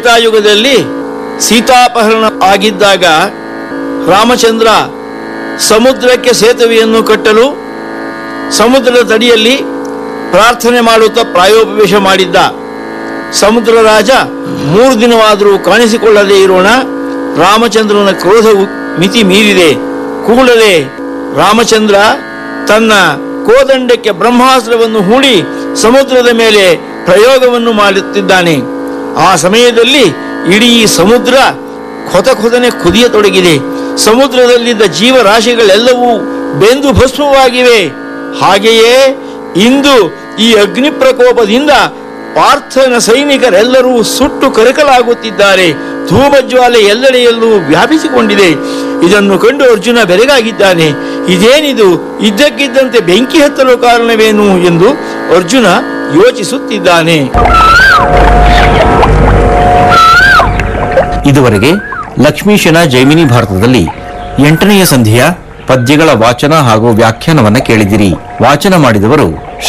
ತ್ರೇತಾಯುಗದಲ್ಲಿ ಸೀತಾಪಹರಣ ಆಗಿದ್ದಾಗ ರಾಮಚಂದ್ರ ಸಮುದ್ರಕ್ಕೆ ಸೇತುವೆಯನ್ನು ಕಟ್ಟಲು ಸಮುದ್ರದ ತಡಿಯಲ್ಲಿ ಪ್ರಾರ್ಥನೆ ಮಾಡುತ್ತಾ ಪ್ರಾಯೋಪವೇಶ ಮಾಡಿದ್ದ ಸಮುದ್ರ ರಾಜ ಮೂರು ದಿನವಾದರೂ ಕಾಣಿಸಿಕೊಳ್ಳದೇ ಇರೋಣ ರಾಮಚಂದ್ರನ ಕ್ರೋಧವು ಮಿತಿ ಮೀರಿದೆ ಕೂಡಲೇ ರಾಮಚಂದ್ರ ತನ್ನ ಕೋದಂಡಕ್ಕೆ ಬ್ರಹ್ಮಾಸ್ತ್ರವನ್ನು ಹೂಡಿ ಸಮುದ್ರದ ಮೇಲೆ ಪ್ರಯೋಗವನ್ನು ಮಾಡುತ್ತಿದ್ದಾನೆ ಆ ಸಮಯದಲ್ಲಿ ಇಡೀ ಸಮುದ್ರ ಕೊತ ಕೊದನೆ ಕುದಿಯತೊಡಗಿದೆ ಸಮುದ್ರದಲ್ಲಿದ್ದ ಜೀವರಾಶಿಗಳೆಲ್ಲವೂ ಬೆಂದು ಭಸ್ಮವಾಗಿವೆ ಹಾಗೆಯೇ ಇಂದು ಈ ಅಗ್ನಿ ಪ್ರಕೋಪದಿಂದ ಪಾರ್ಥನ ಸೈನಿಕರೆಲ್ಲರೂ ಸುಟ್ಟು ಕರಕಲಾಗುತ್ತಿದ್ದಾರೆ ಧೂಮಜ್ವಾಲೆ ಎಲ್ಲೆಡೆಯಲ್ಲೂ ವ್ಯಾಪಿಸಿಕೊಂಡಿದೆ ಇದನ್ನು ಕಂಡು ಅರ್ಜುನ ಬೆರಗಾಗಿದ್ದಾನೆ ಇದೇನಿದು ಇದ್ದಕ್ಕಿದ್ದಂತೆ ಬೆಂಕಿ ಹತ್ತಲು ಕಾರಣವೇನು ಎಂದು ಅರ್ಜುನ ಯೋಚಿಸುತ್ತಿದ್ದಾನೆ ಇದುವರೆಗೆ ಲಕ್ಷ್ಮೀಶನ ಜೈಮಿನಿ ಭಾರತದಲ್ಲಿ ಎಂಟನೆಯ ಸಂಧಿಯ ಪದ್ಯಗಳ ವಾಚನ ಹಾಗೂ ವ್ಯಾಖ್ಯಾನವನ್ನ ಕೇಳಿದಿರಿ ವಾಚನ ಮಾಡಿದವರು